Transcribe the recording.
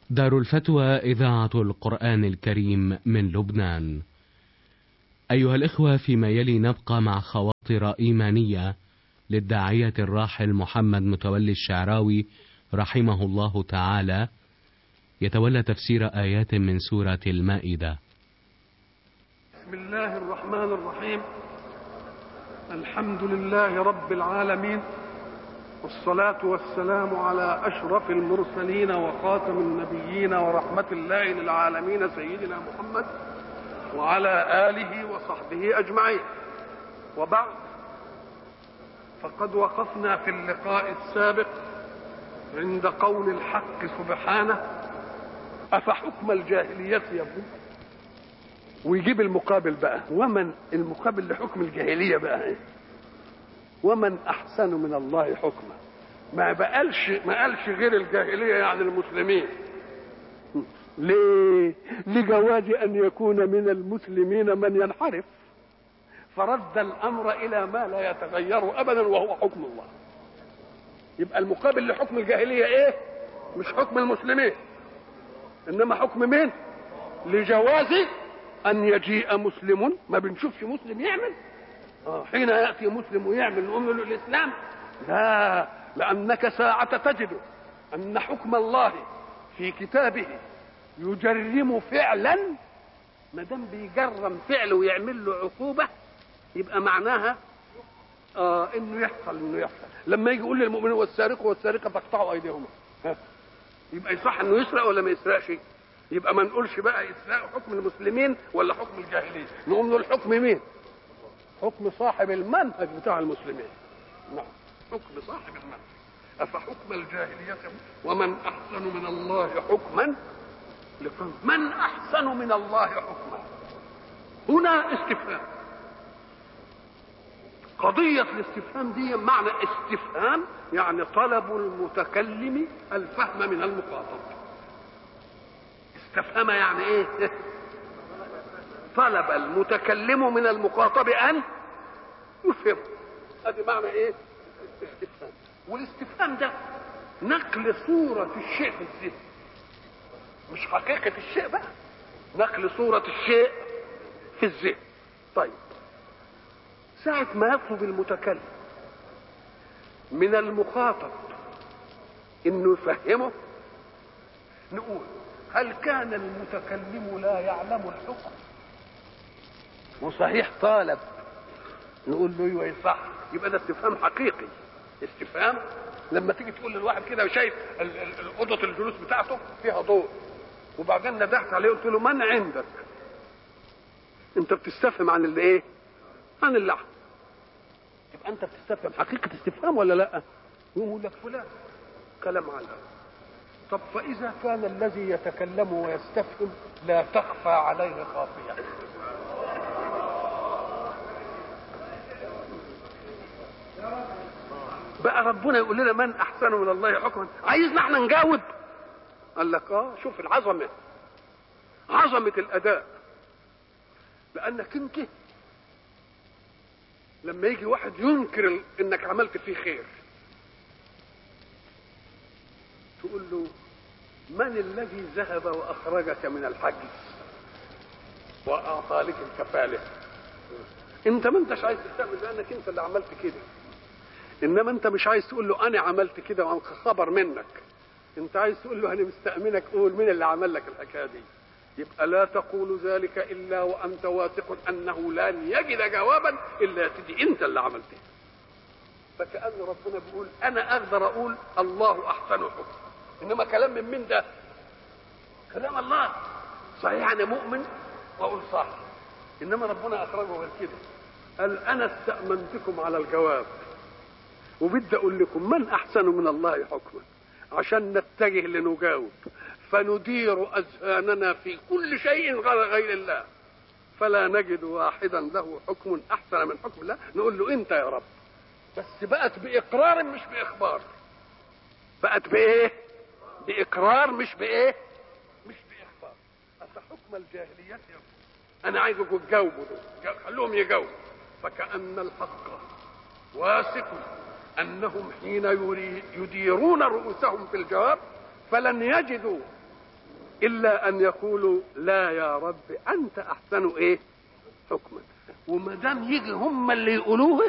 دار الفتوى إذاعة القرآن الكريم من لبنان. أيها الإخوة فيما يلي نبقى مع خواطر إيمانية للداعية الراحل محمد متولي الشعراوي رحمه الله تعالى يتولى تفسير آيات من سورة المائدة. بسم الله الرحمن الرحيم الحمد لله رب العالمين والصلاة والسلام على أشرف المرسلين وخاتم النبيين ورحمة الله للعالمين سيدنا محمد وعلى آله وصحبه أجمعين وبعد فقد وقفنا في اللقاء السابق عند قول الحق سبحانه أفحكم الجاهلية يبغون ويجيب المقابل بقى ومن المقابل لحكم الجاهلية بقى ايه ومن احسن من الله حكما ما بقالش ما قالش غير الجاهليه يعني المسلمين ليه لجواز ان يكون من المسلمين من ينحرف فرد الامر الى ما لا يتغير ابدا وهو حكم الله يبقى المقابل لحكم الجاهليه ايه مش حكم المسلمين انما حكم مين لجواز ان يجيء مسلم ما بنشوفش مسلم يعمل آه حين ياتي مسلم ويعمل نقول له الاسلام لا لانك ساعه تجد ان حكم الله في كتابه يجرم فعلا ما دام بيجرم فعل ويعمل له عقوبه يبقى معناها آه انه يحصل انه يحصل لما يجي يقول للمؤمنين والسارق والسارقه فاقطعوا ايديهما ها يبقى يصح انه يسرق ولا ما يسرقش يبقى ما نقولش بقى اسراء حكم المسلمين ولا حكم الجاهليه نقوم نقول حكم مين حكم صاحب المنهج بتاع المسلمين نعم حكم صاحب المنهج افحكم الجاهليه ومن احسن من الله حكما لقوم من احسن من الله حكما هنا استفهام قضية الاستفهام دي معنى استفهام يعني طلب المتكلم الفهم من المخاطب استفهم يعني ايه طلب المتكلم من المخاطب ان يفهم ادي معنى ايه استفهام والاستفهام ده نقل صورة الشيء في الذهن مش حقيقة الشيء بقى نقل صورة الشيء في الذهن طيب ساعة ما يطلب المتكلم من المخاطب انه يفهمه نقول هل كان المتكلم لا يعلم الحكم وصحيح طالب نقول له ايوه صح يبقى ده استفهام حقيقي استفهام لما تيجي تقول للواحد كده شايف اوضه الجلوس بتاعته فيها ضوء وبعدين ندهت عليه قلت له من عندك انت بتستفهم عن الايه عن اللحم يبقى انت بتستفهم حقيقه استفهام ولا لا يقول لك فلان كلام على طب فإذا كان الذي يتكلم ويستفهم لا تخفى عليه خافية بقى ربنا يقول لنا من أحسن من الله حكما عايزنا احنا نجاوب قال لك اه شوف العظمة عظمة الأداء لأنك أنت لما يجي واحد ينكر انك عملت فيه خير تقول له من الذي ذهب واخرجك من الحجز واعطى لك الكفاله انت ما انتش عايز تستعمل لانك انت اللي عملت كده انما انت مش عايز تقول له انا عملت كده وعن خبر منك انت عايز تقول له انا مستامنك قول مين اللي عمل لك الحكايه دي يبقى لا تقول ذلك الا وانت واثق انه لن يجد جوابا الا تدي انت اللي عملته فكأن ربنا بيقول انا اقدر اقول الله احسن حكم انما كلام من مين ده كلام الله صحيح انا مؤمن واقول صح انما ربنا اخرجه غير كده قال انا استامنتكم على الجواب وبدي اقول لكم من احسن من الله حكما عشان نتجه لنجاوب فندير اذهاننا في كل شيء غير غير الله فلا نجد واحدا له حكم احسن من حكم الله نقول له انت يا رب بس بقت باقرار مش باخبار بقت بايه باقرار مش بايه مش باخبار افحكم الجاهليه يقول انا عايزكم تجاوبوا دول خلوهم يجاوبوا فكأن الحق واثق انهم حين يديرون رؤوسهم في الجواب فلن يجدوا الا ان يقولوا لا يا رب انت احسن ايه حكما وما دام يجي هم اللي يقولوه